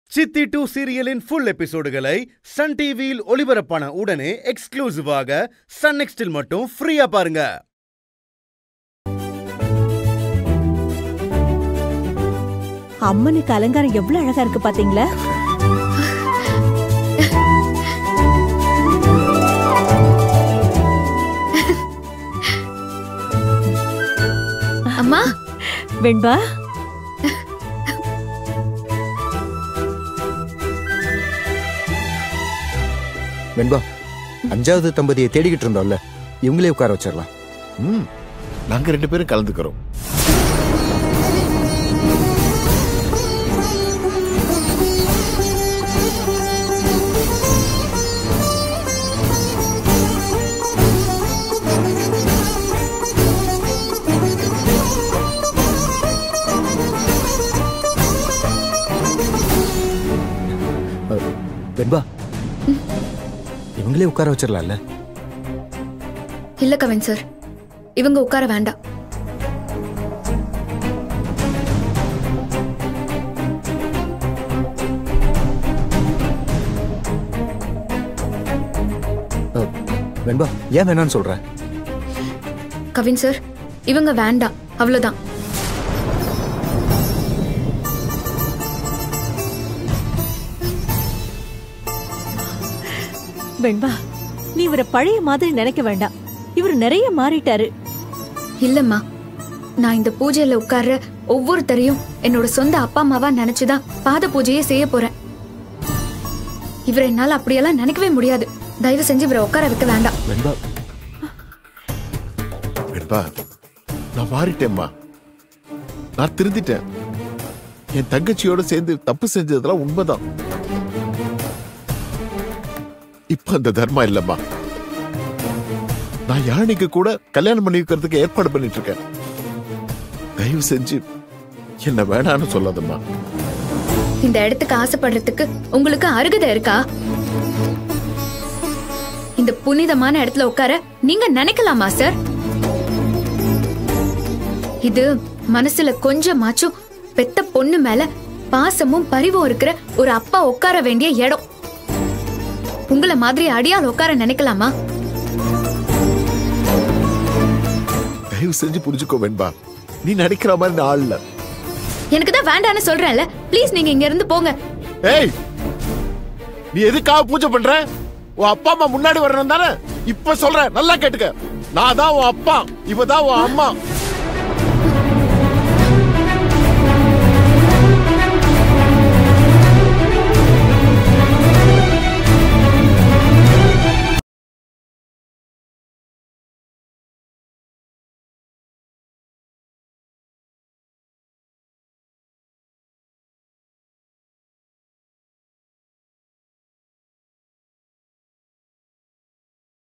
சித்தி டூ சீரியலின் ஃபுல் எபிசோடுகளை சன் டிவியில் ஒளிபரப்பான உடனே எக்ஸ்க்ளூசிவாக சன் நெக்ஸ்டில் மட்டும் ஃப்ரீயா பாருங்க அம்மனுக்கு அலங்காரம் எவ்வளவு அழகா இருக்கு பாத்தீங்களா அம்மா வெண்பா வெண்பா அஞ்சாவது தம்பதியை தேடிக்கிட்டு இருந்தோம்ல இவங்களே உட்கார வச்சிடலாம் ம் நாங்க ரெண்டு பேரும் கலந்துக்கிறோம் வெண்பா இவங்களே உட்கார வச்சிடலாம்ல இல்ல கவின் சார் இவங்க உட்கார வேண்டாம் அஹ், வெண்பா ஏன் வேணாம்னு சொல்ற கவின் சார் இவங்க வேண்டாம் அவ்வளவுதான் வெண்பா நீ இவரை பழைய மாதிரி நினைக்க வேண்டாம் இவர் நிறைய மாறிட்டாரு இல்லம்மா நான் இந்த பூஜையில உட்கார்ற ஒவ்வொருத்தரையும் என்னோட சொந்த அப்பா அம்மாவா நினைச்சுதான் பாத பூஜையே செய்ய போறேன் இவரை என்னால அப்படியெல்லாம் நினைக்கவே முடியாது தயவு செஞ்சு இவரை உட்கார வைக்க வேண்டாம் வெண்பா வெண்பா நான் மாறிட்டேம்மா நான் திருந்திட்டேன் என் தங்கச்சியோட சேர்ந்து தப்பு செஞ்சதெல்லாம் உண்மைதான் இப்ப அந்த தர்மா இல்லம்மா நான் யானைக்கு கூட கல்யாணம் பண்ணி வைக்கிறதுக்கு ஏற்பாடு பண்ணிட்டு இருக்கேன் தயவு செஞ்சு என்ன வேணான்னு சொல்லாதம்மா இந்த இடத்துக்கு ஆசைப்படுறதுக்கு உங்களுக்கு அருகதை இருக்கா இந்த புனிதமான இடத்துல உட்கார நீங்க நினைக்கலாமா சார் இது மனசுல கொஞ்சமாச்சும் பெத்த பொண்ணு மேல பாசமும் பரிவும் இருக்கிற ஒரு அப்பா உட்கார வேண்டிய இடம் உங்கள மாதிரி அடியால் உட்கார நினைக்கலாமா தயவு செஞ்சு புரிஞ்சுக்கோ வெண்பா நீ நடிக்கிற மாதிரி நான் ஆள் இல்ல எனக்கு தான் வேண்டான்னு சொல்றேன்ல ப்ளீஸ் நீங்க இங்க இருந்து போங்க ஏய் நீ எதுக்காக பூஜை பண்ற உன் அப்பா அம்மா முன்னாடி வரணும் தானே இப்ப சொல்றேன் நல்லா கேட்டுக்க நான் தான் உன் அப்பா இவ தான் உன் அம்மா